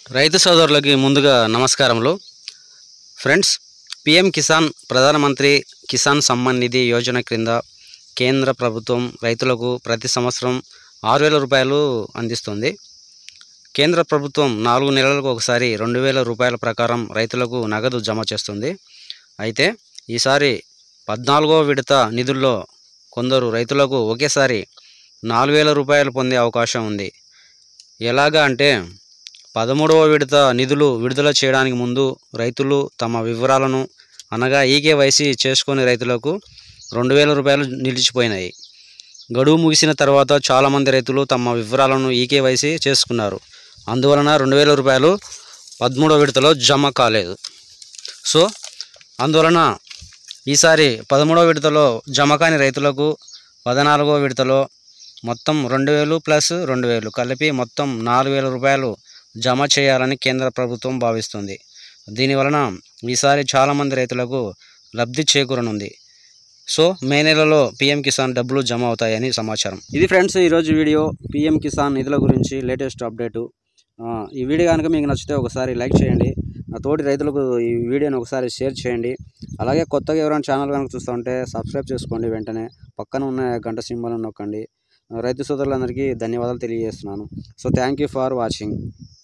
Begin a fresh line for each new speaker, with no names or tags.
రైతు సోదరులకి ముందుగా నమస్కారములు ఫ్రెండ్స్ పిఎం కిసాన్ ప్రధానమంత్రి కిసాన్ సమ్మాన్ నిధి యోజన క్రింద కేంద్ర ప్రభుత్వం రైతులకు ప్రతి సంవత్సరం ఆరు వేల రూపాయలు అందిస్తుంది కేంద్ర ప్రభుత్వం నాలుగు నెలలకు ఒకసారి రెండు వేల రూపాయల ప్రకారం రైతులకు నగదు జమ చేస్తుంది అయితే ఈసారి పద్నాలుగో విడత నిధుల్లో కొందరు రైతులకు ఒకేసారి నాలుగు వేల రూపాయలు పొందే అవకాశం ఉంది ఎలాగా అంటే పదమూడవ విడత నిధులు విడుదల చేయడానికి ముందు రైతులు తమ వివరాలను అనగా ఈకేవైసీ చేసుకునే రైతులకు రెండు వేల రూపాయలు నిలిచిపోయినాయి గడువు ముగిసిన తర్వాత చాలామంది రైతులు తమ వివరాలను ఈకేవైసీ చేసుకున్నారు అందువలన రెండు వేల రూపాయలు పదమూడవ విడతలో జమ కాలేదు సో అందువలన ఈసారి పదమూడవ విడతలో జమ కాని రైతులకు పద్నాలుగో విడతలో మొత్తం రెండు వేలు ప్లస్ రెండు వేలు కలిపి మొత్తం నాలుగు వేల రూపాయలు జమ చేయాలని కేంద్ర ప్రభుత్వం భావిస్తుంది దీనివలన ఈసారి చాలామంది రైతులకు లబ్ధి చేకూరనుంది సో మే నెలలో పిఎం కిసాన్ డబ్బులు జమ అవుతాయని సమాచారం ఇది ఫ్రెండ్స్ ఈరోజు వీడియో పిఎం కిసాన్ నిధుల గురించి లేటెస్ట్ అప్డేటు ఆ, ఈ వీడియో కనుక మీకు నచ్చితే ఒకసారి లైక్ చేయండి నా తోటి రైతులకు ఈ వీడియోని ఒకసారి షేర్ చేయండి అలాగే కొత్తగా ఎవరైనా ఛానల్ కనుక చూస్తూ ఉంటే సబ్స్క్రైబ్ చేసుకోండి వెంటనే పక్కన ఉన్న గంట సింబల్ నొక్కండి రైతు సోదరులందరికీ ధన్యవాదాలు తెలియజేస్తున్నాను so thank you for watching